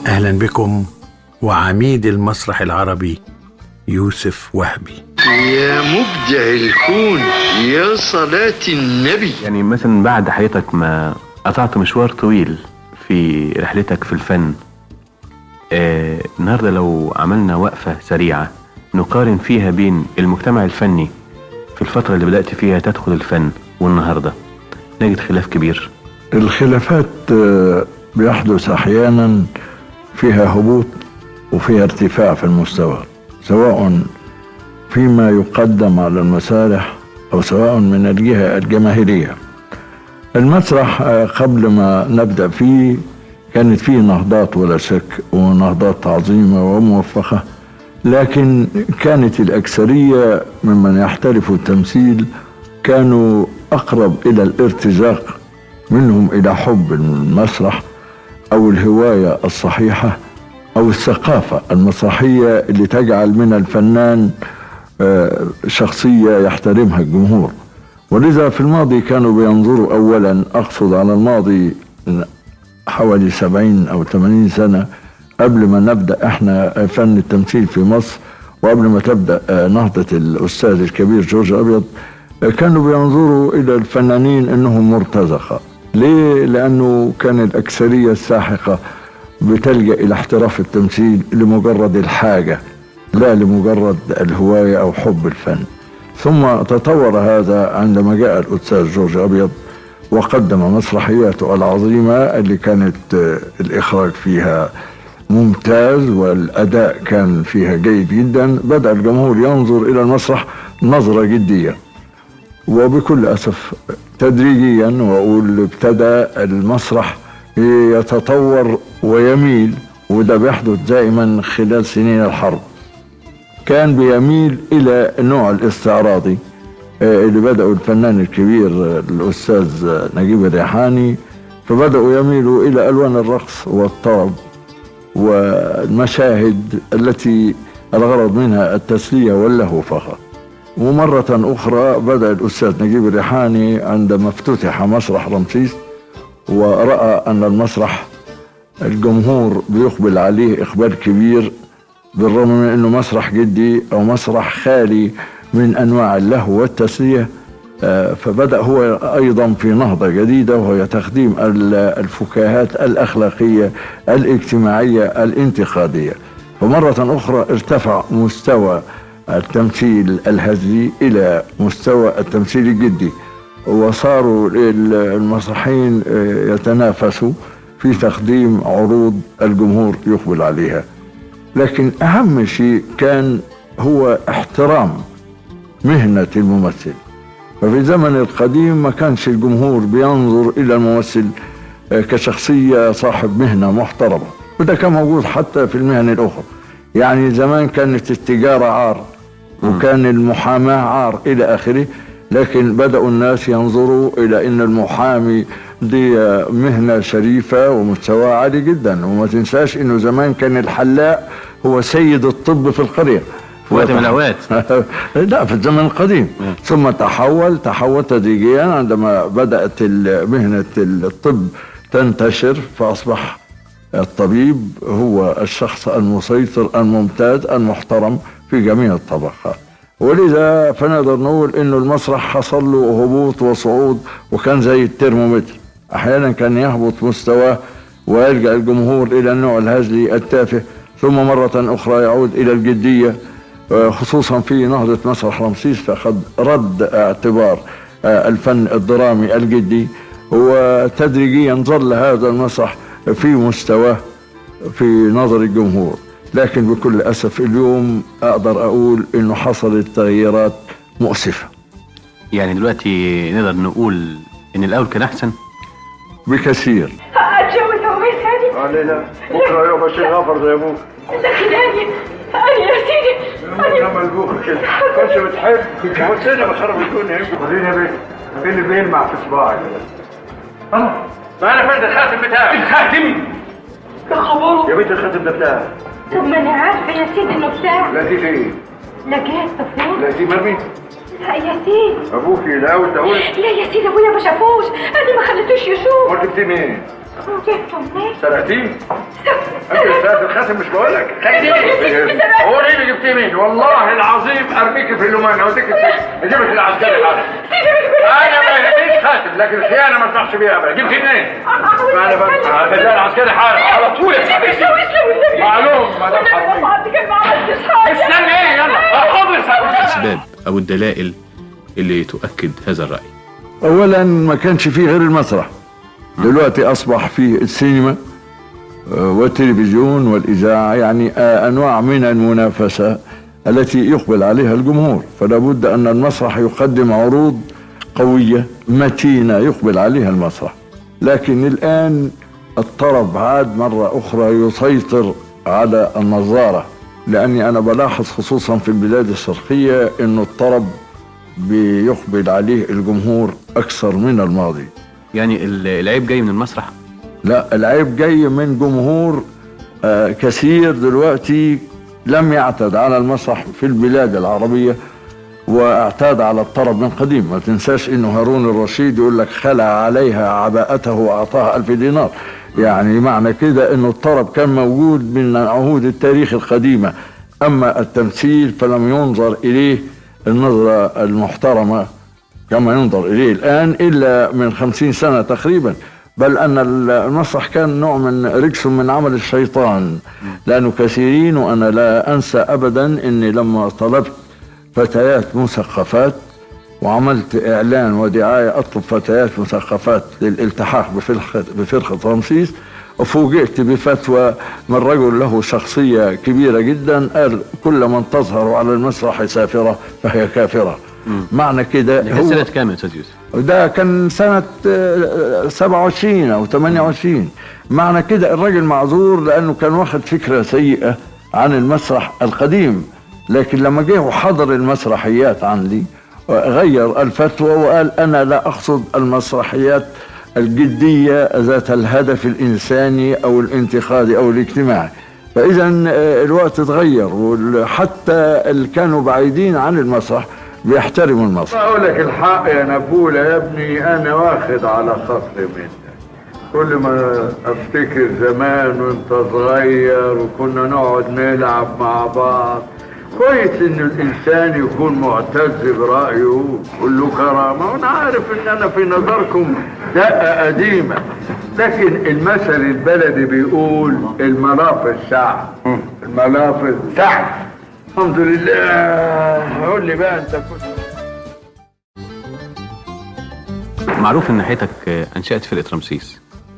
اهلا بكم وعميد المسرح العربي يوسف وهبي يا مبدع الكون يا صلاة النبي يعني مثلا بعد حياتك ما قطعت مشوار طويل في رحلتك في الفن آه النهارده لو عملنا وقفة سريعة نقارن فيها بين المجتمع الفني في الفترة اللي بدأت فيها تدخل الفن والنهاردة نجد خلاف كبير الخلافات آه، بيحدث احيانا فيها هبوط وفيها ارتفاع في المستوى سواء فيما يقدم على المسارح او سواء من الجهه الجماهيريه المسرح آه، قبل ما نبدا فيه كانت فيه نهضات ولا شك ونهضات عظيمه وموفقه لكن كانت الاكثريه ممن يحترفوا التمثيل كانوا اقرب الى الارتزاق منهم الى حب المسرح او الهوايه الصحيحه او الثقافه المسرحيه اللي تجعل من الفنان آه، شخصيه يحترمها الجمهور ولذا في الماضي كانوا بينظروا اولا اقصد على الماضي حوالي سبعين او ثمانين سنه قبل ما نبدا احنا فن التمثيل في مصر وقبل ما تبدا آه، نهضه الاستاذ الكبير جورج ابيض آه، كانوا بينظروا الى الفنانين انهم مرتزقه ليه لانه كان الاكثريه الساحقه بتلجا الى احتراف التمثيل لمجرد الحاجه لا لمجرد الهوايه او حب الفن ثم تطور هذا عندما جاء الاستاذ جورج ابيض وقدم مسرحياته العظيمه اللي كانت آه، الاخراج فيها ممتاز والاداء كان فيها جيد جدا بدا الجمهور ينظر الى المسرح نظره جديه وبكل اسف تدريجيا واقول ابتدى المسرح يتطور ويميل وده بيحدث دائما خلال سنين الحرب كان بيميل الى النوع الاستعراضي آه، اللي بدأوا الفنان الكبير آه، الأستاذ آه، نجيب الريحاني فبدأوا يميلوا إلى ألوان الرقص والطرب والمشاهد التي الغرض منها التسلية واللهو فقط ومرة أخرى بدأ الأستاذ نجيب الريحاني عندما افتتح مسرح رمسيس ورأى أن المسرح الجمهور بيقبل عليه إقبال كبير بالرغم من أنه مسرح جدي أو مسرح خالي من أنواع اللهو والتسلية آه، فبدأ هو أيضا في نهضة جديدة وهي تقديم ال- الفكاهات الأخلاقية الاجتماعية الانتقادية فمرة أخرى ارتفع مستوى التمثيل الهزلي إلى مستوى التمثيل الجدي وصاروا ال- المسرحيين آه، يتنافسوا في تقديم عروض الجمهور يقبل عليها لكن أهم شيء كان هو احترام مهنة الممثل ففي الزمن القديم ما كانش الجمهور بينظر إلى الممثل آه، كشخصية صاحب مهنة محترمة وده كان موجود حتى في المهن الأخرى يعني زمان كانت التجارة عار وكان المحاماة عار إلى آخره لكن بدأوا الناس ينظروا إلى أن المحامي دي آه، مهنة شريفة ومستواها عالي جدا وما تنساش أنه زمان كان الحلاق هو سيد الطب في القرية في وقت من الأوقات. لا في الزمن القديم ثم تحول تحول تدريجيا عندما بدأت ال- مهنة الطب تنتشر فأصبح الطبيب هو الشخص المسيطر الممتاز المحترم في جميع الطبقات ولذا فنقدر نقول انه المسرح حصل له هبوط وصعود وكان زي الترمومتر احيانا كان يهبط مستواه ويلجا الجمهور الى النوع الهزلي التافه ثم مره اخرى يعود الى الجديه آه، خصوصا في نهضه مسرح رمسيس فقد رد اعتبار آه، الفن الدرامي الجدي وتدريجيا ظل هذا المسرح في مستواه في نظر الجمهور لكن بكل اسف اليوم اقدر اقول انه حصلت تغييرات مؤسفه يعني دلوقتي نقدر نقول ان الاول كان احسن بكثير اتجوز هو يسعدك علينا بكره يوم الشيخ غفر زي ابوك لكن اني اني يا سيدي انا اني ملبوخ كده كنت بتحب وسيدي بخرب الدنيا وريني يا بيه ايه اللي بيلمع في صباعك انا ما انا فرد الخاتم بتاعي الخاتم يا خبره يا بنت الخاتم ده بتاعي طب ما انا عارفه يا سيدي انه بتاعك لا دي فين لقيت طفل لا دي مرمي لا يا سيدي ابوكي لا اول تقول لا يا سيدي ابويا ما شافوش انا ما خليتوش يشوف امال جبتيه منين وجبته منين؟ سرقتيه؟ انت سرقت الخاتم مش بقولك خليه هو ليه اللي جبتيه مين؟ والله العظيم ارميك في اللومان اوديك السجن اجيبك العسكري حالا انا ما يهمنيش خاتم لكن الخيانه ما اسمحش بيها ابدا جبتيه منين؟ انا بقى هتلاقي العسكري حالا على طول يا حبيبي معلوم مدام حربي استنى ايه يلا حاضر الأسباب أو الدلائل اللي تؤكد هذا الرأي اولا ما كانش فيه غير المسرح دلوقتي اصبح فيه السينما آه، والتلفزيون والاذاعه يعني آه، انواع من المنافسه التي يقبل عليها الجمهور فلا بد ان المسرح يقدم عروض قويه متينه يقبل عليها المسرح لكن الان الطرب عاد مره اخرى يسيطر على النظاره لاني انا بلاحظ خصوصا في البلاد الشرقيه انه الطرب بيقبل عليه الجمهور اكثر من الماضي يعني ال- العيب جاي من المسرح لا العيب جاي من جمهور آه كثير دلوقتي لم يعتد على المسرح في البلاد العربية واعتاد على الطرب من قديم ما تنساش انه هارون الرشيد يقول لك خلع عليها عباءته واعطاها ألف دينار يعني معنى كده انه الطرب كان موجود من عهود التاريخ القديمة اما التمثيل فلم ينظر اليه النظرة المحترمة كما ينظر إليه الآن إلا من خمسين سنة تقريبا بل أن المسرح كان نوع من رجس من عمل الشيطان لأنه كثيرين وأنا لا أنسى أبدا أني لما طلبت فتيات مثقفات وعملت إعلان ودعاية أطلب فتيات مثقفات للالتحاق بفرقة, بفرقة رمسيس فوجئت بفتوى من رجل له شخصية كبيرة جدا قال كل من تظهر على المسرح سافرة فهي كافرة معنى كده دي كانت سنة كام يا أستاذ يوسف؟ ده كان سنة آه، 27 أو 28 معنى كده الراجل معذور لأنه كان واخد فكرة سيئة عن المسرح القديم لكن لما جه وحضر المسرحيات عندي آه، غير الفتوى وقال أنا لا أقصد المسرحيات الجدية ذات الهدف الإنساني أو الانتقادي أو الاجتماعي فإذا آه، الوقت اتغير وحتى اللي كانوا بعيدين عن المسرح بيحترموا المسرح اقول لك الحق يا نبوله يا ابني انا واخد على خاطري منك كل ما افتكر زمان وانت صغير وكنا نقعد نلعب مع بعض كويس ان الانسان يكون معتز برايه كله كرامه وانا عارف ان انا في نظركم دقه قديمه لكن المثل البلدي بيقول الملافظ سعد الملافظ سعد الحمد لله قول لي بقى انت كنت معروف ان حياتك آه، انشأت فرقة رمسيس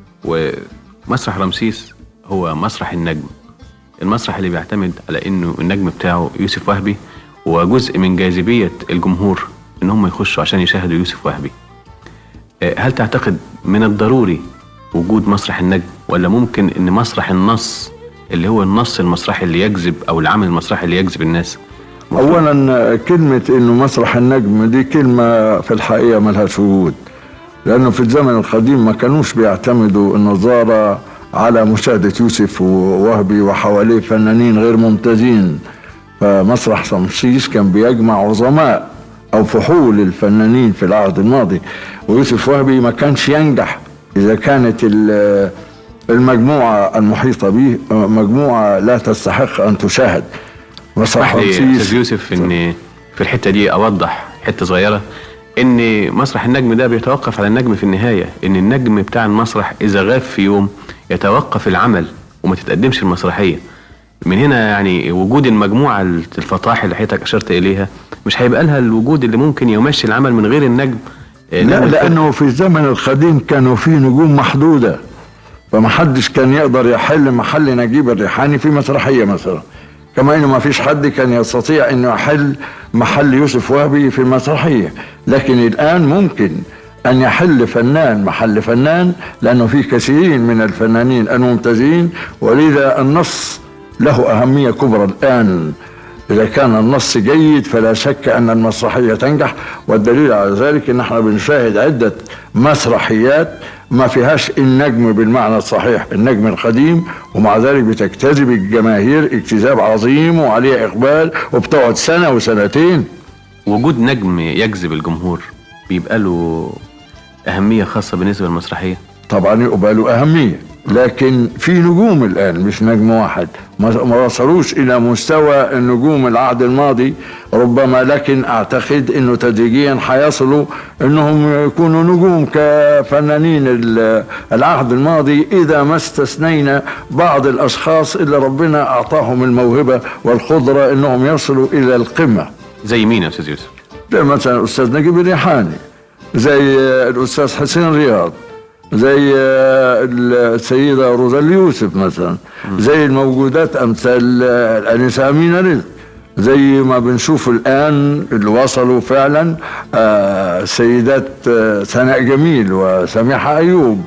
ومسرح رمسيس هو مسرح النجم المسرح اللي بيعتمد على انه النجم بتاعه يوسف وهبي وجزء من جاذبية الجمهور ان هم يخشوا عشان يشاهدوا يوسف وهبي آه، هل تعتقد من الضروري وجود مسرح النجم ولا ممكن ان مسرح النص اللي هو النص المسرحي اللي يجذب او العمل المسرحي اللي يجذب الناس اولا كلمه انه مسرح النجم دي كلمه في الحقيقه ملهاش وجود لانه في الزمن القديم ما كانوش بيعتمدوا النظاره على مشاهده يوسف ووهبي وحواليه فنانين غير ممتازين فمسرح رمسيس كان بيجمع عظماء او فحول الفنانين في العهد الماضي ويوسف وهبي ما كانش ينجح اذا كانت ال- المجموعه المحيطه به مجموعه لا تستحق ان تشاهد مسرح اسمح لي يا رمسيس استاذ يوسف ان في الحته دي اوضح حته صغيره ان مسرح النجم ده بيتوقف على النجم في النهايه ان النجم بتاع المسرح اذا غاب في يوم يتوقف العمل وما تتقدمش المسرحيه من هنا يعني وجود المجموعه الفطاح اللي حضرتك اشرت اليها مش هيبقى لها الوجود اللي ممكن يمشي العمل من غير النجم آه، لا نجم الفرقة. لانه في الزمن القديم كانوا فيه نجوم محدوده فمحدش كان يقدر يحل محل نجيب الريحاني في مسرحيه مثلا كما انه ما فيش حد كان يستطيع انه يحل محل يوسف وهبي في المسرحيه لكن الان ممكن ان يحل فنان محل فنان لانه في كثيرين من الفنانين الممتازين ولذا النص له اهميه كبرى الان إذا كان النص جيد فلا شك أن المسرحية تنجح والدليل على ذلك أن احنا بنشاهد عدة مسرحيات ما فيهاش النجم بالمعنى الصحيح النجم القديم ومع ذلك بتجتذب الجماهير اجتذاب عظيم وعليه إقبال وبتقعد سنة وسنتين وجود نجم يجذب الجمهور بيبقى له اهميه خاصه بالنسبه للمسرحيه طبعا يبقى له أهمية لكن في نجوم الآن مش نجم واحد ما ما وصلوش إلى مستوى النجوم العهد الماضي ربما لكن أعتقد أنه تدريجيا حيصلوا أنهم يكونوا نجوم كفنانين ال- العهد الماضي إذا ما استثنينا بعض الأشخاص اللي ربنا أعطاهم الموهبة والقدرة أنهم يصلوا إلى القمة زي مين يا استاذ يوسف زي مثلا الاستاذ نجيب الريحاني زي آه، الاستاذ حسين رياض زي آه، السيدة روزا اليوسف مثلا زي الموجودات أمثال آه، الأنسة أمينة رزق زي ما بنشوف الآن اللي وصلوا فعلا آه، سيدات آه، سناء جميل وسميحة أيوب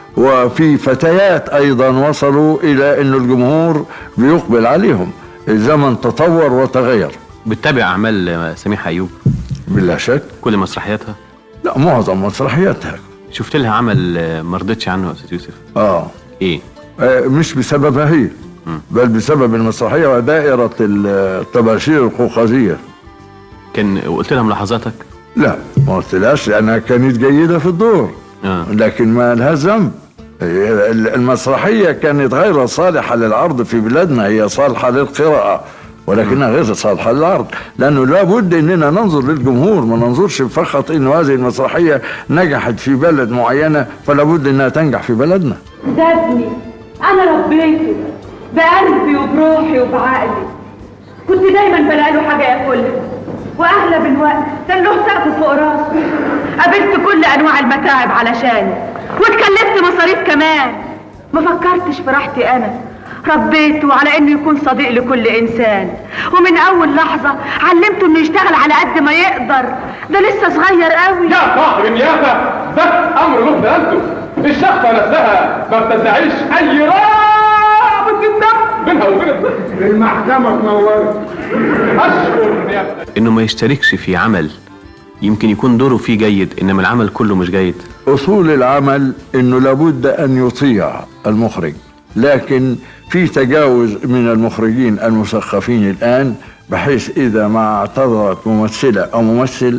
وفي فتيات أيضا وصلوا إلى أن الجمهور بيقبل عليهم الزمن تطور وتغير بتتابع اعمال آه، سميحه ايوب بلا شك كل مسرحياتها لا معظم مسرحياتها شفت لها عمل آه، ما رضيتش عنه يا استاذ يوسف اه ايه آه، مش بسببها هي بل بسبب المسرحيه ودائره الطباشير القوقازيه كان قلت لها ملاحظاتك لا ما قلتلهاش لانها كانت جيده في الدور اه لكن ما لها ذنب هي المسرحيه كانت غير صالحه للعرض في بلادنا هي صالحه للقراءه ولكنها غير صالحه للعرض لانه لابد اننا ننظر للجمهور ما ننظرش فقط انه هذه المسرحيه نجحت في بلد معينه فلا بد انها تنجح في بلدنا ده ابني انا ربيته بقلبي وبروحي وبعقلي كنت دايما بلاقي له حاجه ياكلها واغلب الوقت كان له سقف فوق راسه قابلت كل انواع المتاعب علشاني واتكلفت مصاريف كمان ما فكرتش في راحتي انا ربيته على انه يكون صديق لكل انسان ومن اول لحظه علمته انه يشتغل على قد ما يقدر ده لسه صغير قوي يا صاحب النيابة ده أمر له بأنتم الشخصة نفسها ما بتدعيش أي رابط الدم بينها وبين الطفل المحكمة تنورت أشكر نيابتك انه ما يشتركش في عمل يمكن يكون دوره فيه جيد انما العمل كله مش جيد اصول العمل انه لابد ان يطيع المخرج لكن في تجاوز من المخرجين المثقفين الان بحيث اذا ما اعتذرت ممثله او ممثل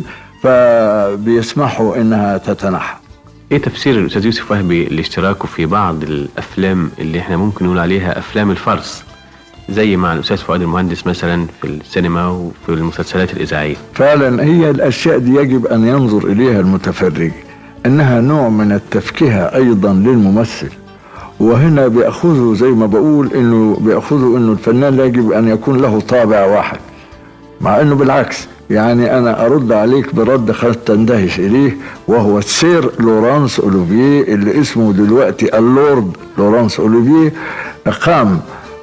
فبيسمحوا انها تتنحى ايه تفسير الاستاذ يوسف وهبي لاشتراكه في بعض الافلام اللي احنا ممكن نقول عليها افلام الفرس زي مع الاستاذ فؤاد المهندس مثلا في السينما وفي المسلسلات الاذاعيه فعلا هي الاشياء دي يجب ان ينظر اليها المتفرج انها نوع من التفكهه ايضا للممثل وهنا بياخذوا زي ما بقول انه بياخذوا انه الفنان لا يجب ان يكون له طابع واحد مع انه بالعكس يعني انا ارد عليك برد قد تندهش اليه وهو السير لورانس اوليفيه اللي اسمه دلوقتي اللورد لورانس اوليفيه قام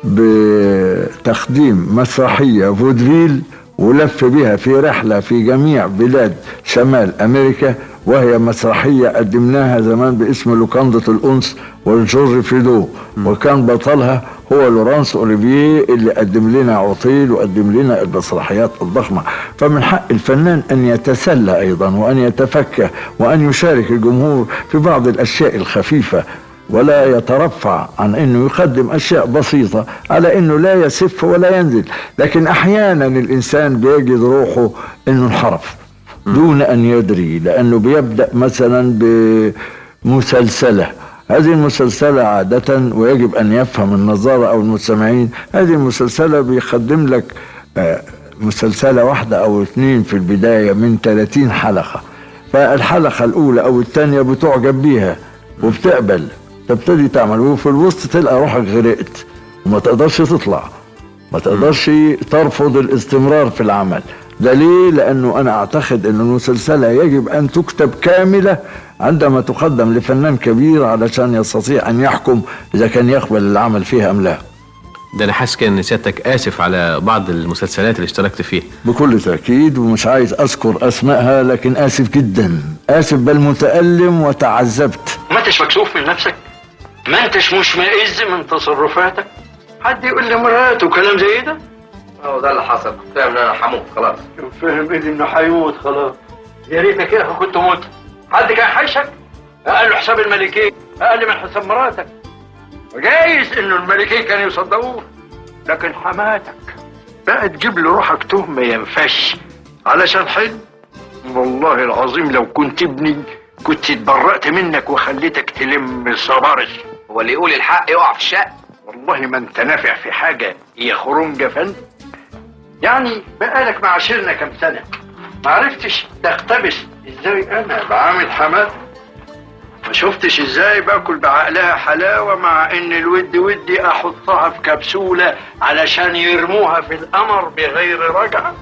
بتقديم مسرحيه فودفيل ولف بها في رحله في جميع بلاد شمال امريكا وهي مسرحيه قدمناها زمان باسم لوكاندا الانس والجورج فيدو وكان بطلها هو لورانس اوليفيه اللي قدم لنا عطيل وقدم لنا المسرحيات الضخمه فمن حق الفنان ان يتسلى ايضا وان يتفكه وان يشارك الجمهور في بعض الاشياء الخفيفه ولا يترفع عن انه يقدم اشياء بسيطه على انه لا يسف ولا ينزل لكن احيانا الانسان بيجد روحه انه انحرف دون ان يدري لانه بيبدا مثلا بمسلسله هذه المسلسلة عادة ويجب أن يفهم النظارة أو المستمعين هذه المسلسلة بيقدم لك آه، مسلسلة واحدة أو اثنين في البداية من 30 حلقة فالحلقة الأولى أو الثانية بتعجب بيها وبتقبل تبتدي تعمل وفي الوسط تلقى روحك غرقت وما تقدرش تطلع ما تقدرش ترفض الاستمرار في العمل ده ليه؟ لأنه أنا أعتقد أن المسلسلة يجب أن تكتب كاملة عندما تقدم لفنان كبير علشان يستطيع أن يحكم إذا كان يقبل العمل فيها أم لا ده انا حاسس كان ان سيادتك اسف على بعض المسلسلات اللي اشتركت فيها بكل تأكيد ومش عايز أذكر أسمائها لكن آسف جدا آسف بل متألم وتعذبت ما انتش مكسوف من نفسك ما انتش مشمئز من تصرفاتك حد يقول لي مراته كلام زي ده هو ده اللي حصل فاهم ان انا هموت خلاص فهم ايه انه هيموت خلاص يا ريتك يا اخي كنت مت حد كان حيشك اقل حساب الملكين اقل من حساب مراتك وجايز انه الملكين كانوا يصدقوه لكن حماتك بقى تجيب له روحك تهمه ينفش علشان حلم والله العظيم لو كنت ابني كنت اتبرأت منك وخليتك تلم صبارش هو اللي يقول الحق يقع في الشق والله ما انت نافع في حاجة يا خرنجة فن يعني بقالك معاشرنا كم سنة ما عرفتش تقتبس ازاي انا بعامل حماد ما شفتش ازاي باكل بعقلها حلاوة مع ان الود ودي احطها في كبسولة علشان يرموها في القمر بغير رجعة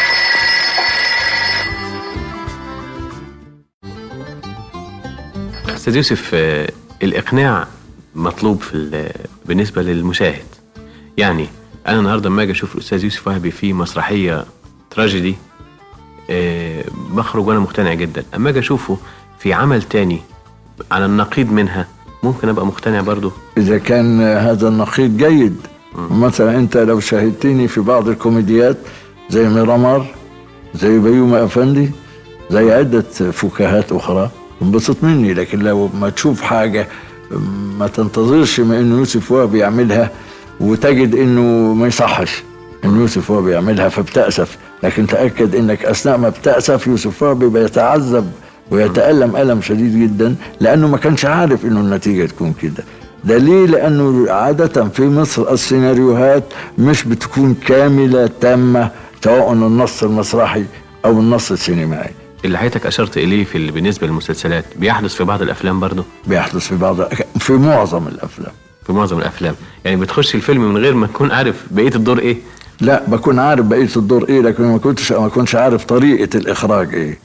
استاذ يوسف آه، الاقناع مطلوب في ال- بالنسبه للمشاهد يعني انا النهارده لما اجي اشوف الاستاذ يوسف وهبي في مسرحيه تراجيدي آه، بخرج وانا مقتنع جدا اما اجي اشوفه في عمل تاني على النقيض منها ممكن ابقى مقتنع برضه إذا كان هذا النقيض جيد مثلا أنت لو شاهدتني في بعض الكوميديات زي ميرامار زي بيومي أفندي زي عدة فكاهات أخرى انبسط مني لكن لو ما تشوف حاجة ما تنتظرش من إنه يوسف وهبي يعملها وتجد إنه ما يصحش إن يوسف وهبي يعملها فبتأسف لكن تأكد إنك أثناء ما بتأسف يوسف وهبي بيتعذب ويتألم ألم شديد جدا لأنه ما كانش عارف إنه النتيجة تكون كده ده ليه لأنه عادة في مصر السيناريوهات مش بتكون كاملة تامة سواء النص المسرحي أو النص السينمائي اللي حضرتك اشرت اليه في ال- بالنسبه للمسلسلات بيحدث في بعض الافلام برضه بيحدث في بعض في معظم الأفلام في معظم الافلام يعني بتخش الفيلم من غير ما تكون عارف بقيه الدور ايه لا بكون عارف بقية الدور إيه لكن ما كنتش ما كنتش عارف طريقة الإخراج إيه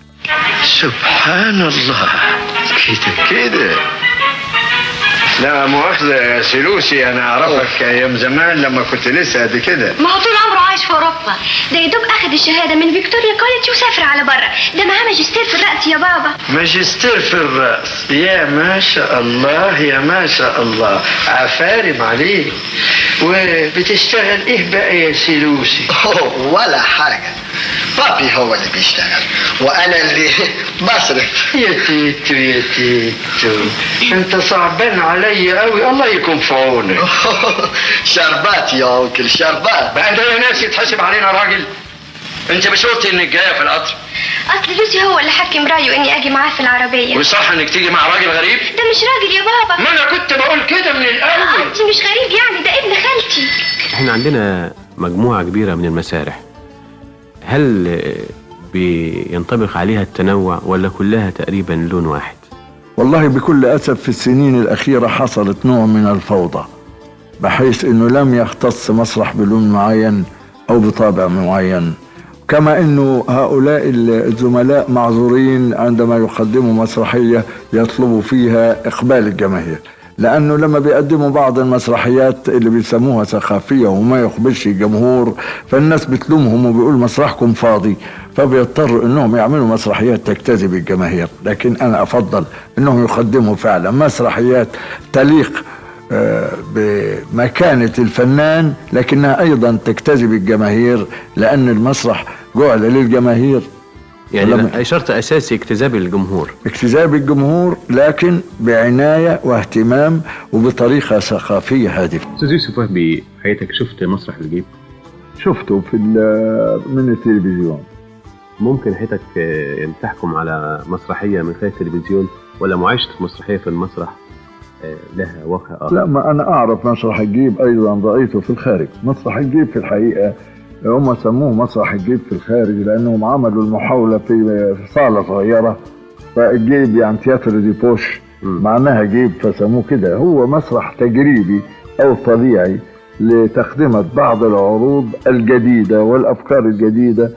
سبحان الله كده كده لا مؤاخذة يا سلوسي أنا أعرفك أيام زمان لما كنت لسه قد كده ما هو طول عمره عايش في اوروبا ده يا دوب اخد الشهاده من فيكتوريا كوليدج وسافر على بره ده معاه ماجستير في الرقص يا بابا ماجستير في الرأس يا ما شاء الله يا ما شاء الله عفارم عليك وبتشتغل إيه بقى يا سلوسي أوه، ولا حاجة بابي هو اللي بيشتغل وأنا اللي بصرف يا تيتو يا تيتو انت صعبان عليا قوي الله يكون في عونك شربات يا أنكل شربات بقى ده يا ناس يتحسب علينا راجل انت مش قلت انك جايه في القطر اصل لوسي هو اللي حكم رايه اني اجي معاه في العربيه وصح انك تيجي مع راجل غريب ده مش راجل يا بابا ما انا كنت بقول كده من الاول انت مش غريب يعني ده ابن خالتي احنا عندنا مجموعة كبيرة من المسارح هل آه، بينطبق عليها التنوع ولا كلها تقريبا لون واحد والله بكل أسف في السنين الأخيرة حصلت نوع من الفوضى بحيث أنه لم يختص مسرح بلون معين أو بطابع معين كما أنه هؤلاء الزملاء معذورين عندما يقدموا مسرحية يطلبوا فيها إقبال الجماهير لأنه لما بيقدموا بعض المسرحيات اللي بيسموها ثقافية وما يقبلش الجمهور فالناس بتلومهم وبيقول مسرحكم فاضي فبيضطروا انهم يعملوا مسرحيات تجتذب الجماهير لكن انا افضل انهم يقدموا فعلا مسرحيات تليق آه، بمكانة الفنان لكنها أيضا تجتذب الجماهير لأن المسرح جعل للجماهير يعني لما- لا- شرط أساسي اجتذاب الجمهور اجتذاب الجمهور لكن بعناية واهتمام وبطريقة ثقافية هادفة أستاذ يوسف وهبي حياتك شفت مسرح الجيب شفته في ال- من التلفزيون ممكن حياتك آه، يعني تحكم على مسرحية من خلال التلفزيون ولا معايشة مسرحية في المسرح آه، لها واقع آخر لا ما أنا أعرف مسرح الجيب أيضا رأيته في الخارج مسرح الجيب في الحقيقة هم سموه مسرح الجيب في الخارج لأنهم عملوا المحاولة في في صالة صغيرة فالجيب يعني تياتر دي بوش مم. معناها جيب فسموه كده هو مسرح تجريبي أو طبيعي لتقدمة بعض العروض الجديدة والأفكار الجديدة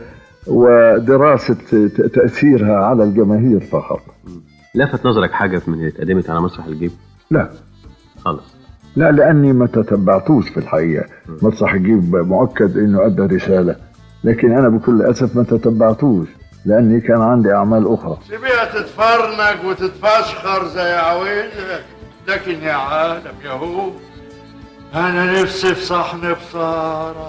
ودراسة ت- تأثيرها على الجماهير فقط لفت نظرك حاجة من اللي اتقدمت على مسرح الجيب لا خالص لا لاني ما تتبعتوش في الحقيقه مسرح الجيب مؤكد انه ادى رساله لكن انا بكل اسف ما تتبعتوش لاني كان عندي اعمال اخرى سيبيها تتفرنج وتتفشخر زي عويلة لكن يا عالم يا هو انا نفسي في صحن بصارة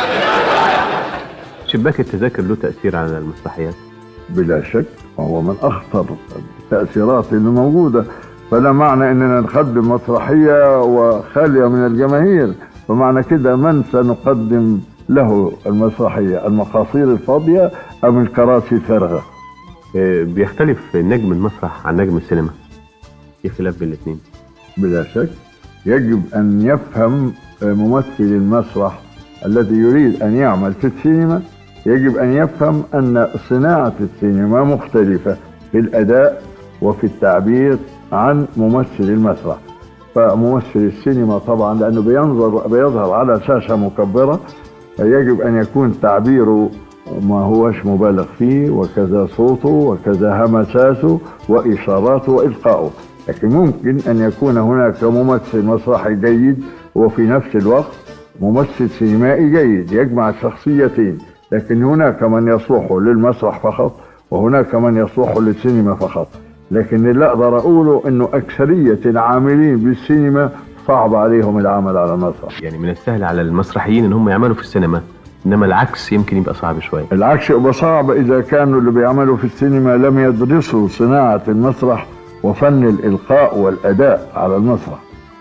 شباك التذاكر له تأثير على المسرحيات بلا شك وهو من اخطر التاثيرات اللي موجوده فلا معنى اننا نقدم مسرحيه وخاليه من الجماهير فمعنى كده من سنقدم له المسرحيه المقاصير الفاضيه ام الكراسي الفارغه آه، بيختلف نجم المسرح عن نجم السينما في خلاف بين الاثنين بلا شك يجب أن يفهم ممثل المسرح الذي يريد أن يعمل في السينما يجب أن يفهم أن صناعة السينما مختلفة في الأداء وفي التعبير عن ممثل المسرح فممثل السينما طبعا لأنه بينظر بيظهر على شاشة مكبرة يجب أن يكون تعبيره ما هوش مبالغ فيه وكذا صوته وكذا همساته وإشاراته وإلقاؤه لكن ممكن أن يكون هناك ممثل مسرحي جيد وفي نفس الوقت ممثل سينمائي جيد يجمع الشخصيتين لكن هناك من يصلح للمسرح فقط وهناك من يصلح للسينما فقط لكن اللي اقدر اقوله انه اكثريه العاملين بالسينما صعب عليهم العمل على المسرح يعني من السهل على المسرحيين ان هم يعملوا في السينما انما العكس يمكن يبقى صعب شويه العكس يبقى صعب اذا كانوا اللي بيعملوا في السينما لم يدرسوا صناعه المسرح وفن الالقاء والاداء على المسرح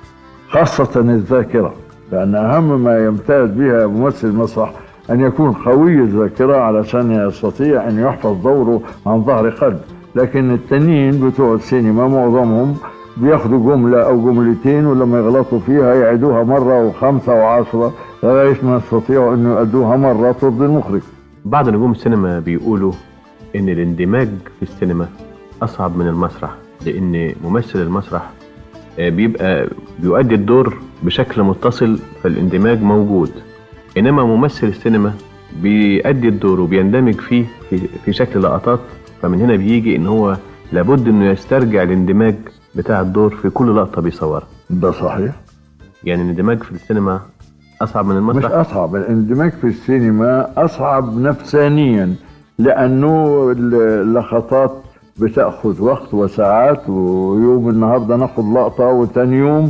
خاصه الذاكره لان اهم ما يمتاز بها ممثل المسرح ان يكون قوي الذاكره علشان يستطيع ان يحفظ دوره عن ظهر قلب لكن التانيين بتوع السينما معظمهم بياخدوا جملة أو جملتين ولما يغلطوا فيها يعيدوها مرة وخمسة وعشرة لغاية ما يستطيعوا إنه يأدوها مرة ترضي المخرج. بعض نجوم السينما بيقولوا ان الاندماج في السينما اصعب من المسرح لان ممثل المسرح آه، بيبقى بيؤدي الدور بشكل متصل فالاندماج موجود انما ممثل السينما بيأدي الدور وبيندمج فيه في, في شكل لقطات فمن هنا بيجي ان هو لابد انه يسترجع الاندماج بتاع الدور في كل لقطه بيصورها ده صحيح يعني الاندماج في السينما اصعب من مش المسرح أصعب الاندماج في السينما أصعب نفسانيا لأنه اللقطات بتأخذ وقت وساعات ويوم النهاردة ناخد لقطة وتاني يوم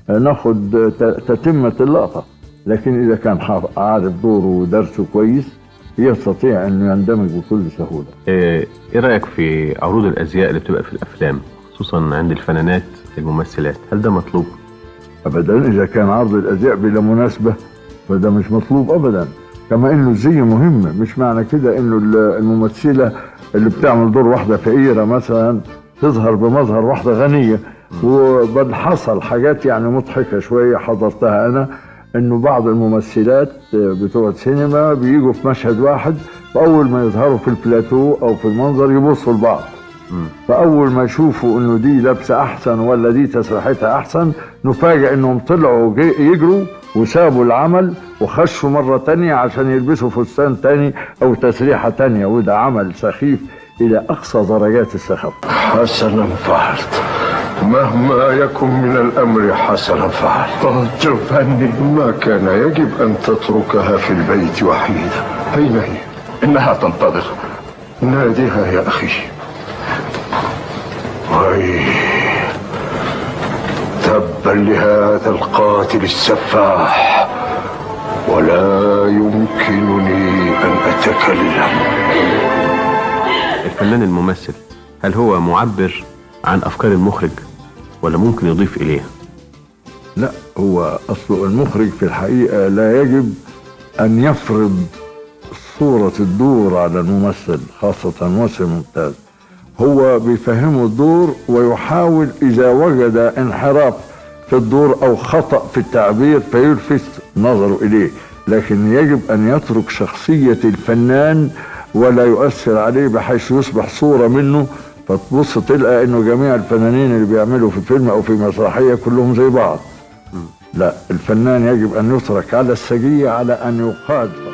ناخد ت- تتمة اللقطة لكن إذا كان حاف- عارف دوره ودرسه كويس يستطيع أنه يندمج بكل سهولة آه، ايه رايك في عروض الازياء اللي بتبقى في الافلام خصوصا عند الفنانات الممثلات هل ده مطلوب ابدا اذا كان عرض الازياء بلا مناسبه فده مش مطلوب ابدا كما انه الزي مهم مش معنى كده انه ال- الممثله اللي بتعمل دور واحده فقيره مثلا تظهر بمظهر واحده غنيه وبل حصل حاجات يعني مضحكه شويه حضرتها انا انه بعض الممثلات بتوع السينما بيجوا في مشهد واحد فاول ما يظهروا في البلاتو او في المنظر يبصوا لبعض فاول ما يشوفوا انه دي لابسه احسن ولا دي تسريحتها احسن نفاجئ انهم طلعوا جي- يجروا وسابوا العمل وخشوا مرة تانية عشان يلبسوا فستان تاني او تسريحة تانية وده عمل سخيف الى اقصى درجات السخافة حسنا فعلت مهما يكن من الأمر حسنا فعلت جوفاني ما كان يجب أن تتركها في البيت وحيدة أين هي؟ إنها تنتظر ناديها يا أخي أي تبا لهذا القاتل السفاح ولا يمكنني أن أتكلم الفنان الممثل هل هو معبر عن افكار المخرج ولا ممكن يضيف اليها لا هو اصل المخرج في الحقيقة لا يجب ان يفرض صورة الدور على الممثل خاصة الممثل الممتاز هو بيفهمه الدور ويحاول إذا وجد انحراف في الدور أو خطأ في التعبير فيلفت نظره إليه لكن يجب أن يترك شخصية الفنان ولا يؤثر عليه بحيث يصبح صورة منه فتبص تلقى انه جميع الفنانين اللي بيعملوا في فيلم او في مسرحية كلهم زي بعض لا الفنان يجب ان يترك على السجية على ان يقاد